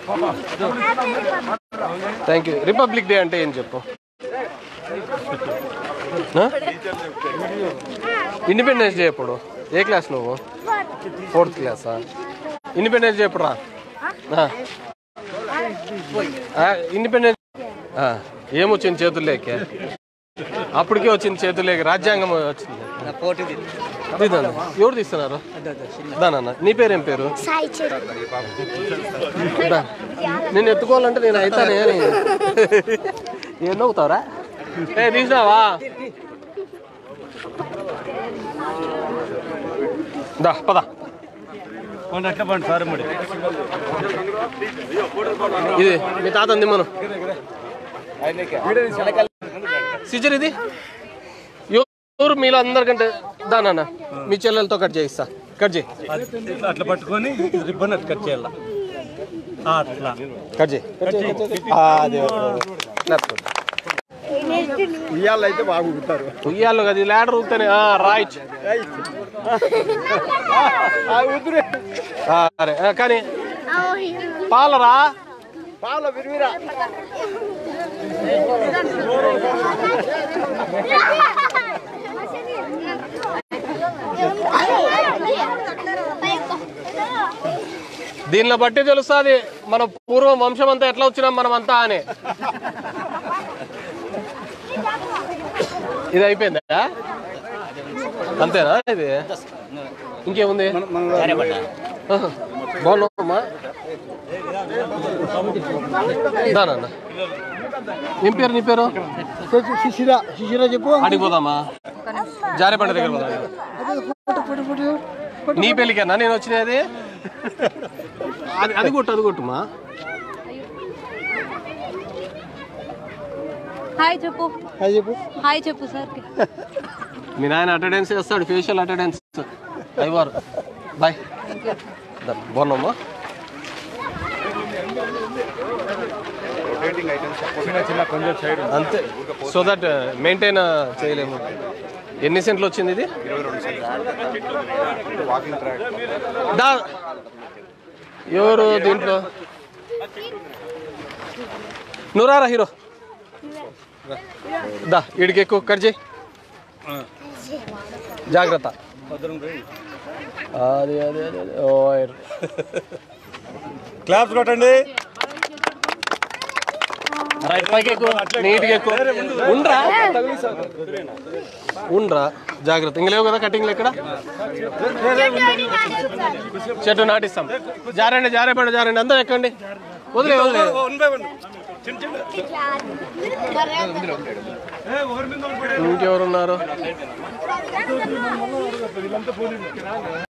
Thank you republic day అంటే ఏం చెప్పు ఇండిపెండెన్స్ డే ఎప్పుడు ఏ క్లాస్ నువ్వు ఫోర్త్ క్లాసా ఇండిపెండెన్స్ డే ఎప్పుడు రా ఇండిపెండెన్స్ ఏమొచ్చింది చేతుల్లోకి అప్పటికే వచ్చింది చేతుల్లోకి రాజ్యాంగం వచ్చింది ఇదానా? ఎవరు తీస్తున్నారు దానన్న నీ పేరేం పేరు సాయి చెరు దా. నేను ఎత్తుకోవాలంటే నేను అవుతానే అని ఏం నవ్వుతావరా ఏ తీసినావా దా పద అట్లా పండి సార్ మరి ఇది మీ తాత దిమ్మను సిజర్ ఇది ఎవరు మీలో అందరికంటే దానన్న మీ చెల్లెలతో కట్ చేయిస్తా కట్ చేయి అట్లా పట్టుకొని రిబ్బన్ అట్లా కట్ చేయాల ఆ, అట్లా కట్ చేయి ఆ, అదే లేకపోతే ఉయ్యాలు అయితే బాగుంటారు ఉయ్యాలో కదా ల్యాడర్ ఊతేనే రైట్ అరే ఆ, కానీ పాలరా పాల విరివిరా దీనిలో బట్టి తెలుస్తుంది మన పూర్వం వంశం అంతా ఎట్లా వచ్చినాం మనం అంతా అని ఇది అయిపోయిందా అంతేనా ఇది ఇంకేముంది ఆహా. బాగున్నావమ్మా దానన్న ఏం పేరు నీ పేరు శిశిరా శిశిరా చెప్పు ఆడికి పోదామా జారేబండ దగ్గర పోదాం నీ పెళ్ళికన్నా నేను వచ్చినది అది అది కొట్టు అది కొట్టుమా హాయ్ చెప్పు అది చెప్పు హాయ్ చెప్పు సార్ మీ నాయన అటెండెన్స్ చేస్తాడు ఫేషియల్ అటెండెన్స్ అయ్యవారు బాయ్ బాగున్నామ్మా అంతే సో దట్ మెయింటైన్ చేయలేము ఎన్ని సెంట్లు వచ్చింది ఇది దా ఎవరు దీంట్లో నువ్వు హీరో దా ఇడికి ఎక్కువ కట్ చేయి జాగ్రత్త అది అదే అదే అదే. ఓయ్ క్లాప్స్ కొట్టండి రైట్ పైకి ఎక్కువ నీట్గా ఎక్కువ ఉండ్రా ఉండ్రా జాగ్రత్త ఇంక లేవు కదా కటింగ్లు ఎక్కడ చెట్టు నాటిస్తాం జారండి జారేపండి జారండి అందరూ ఎక్కండి వదిలే వదిలే ఇంకెవరున్నారు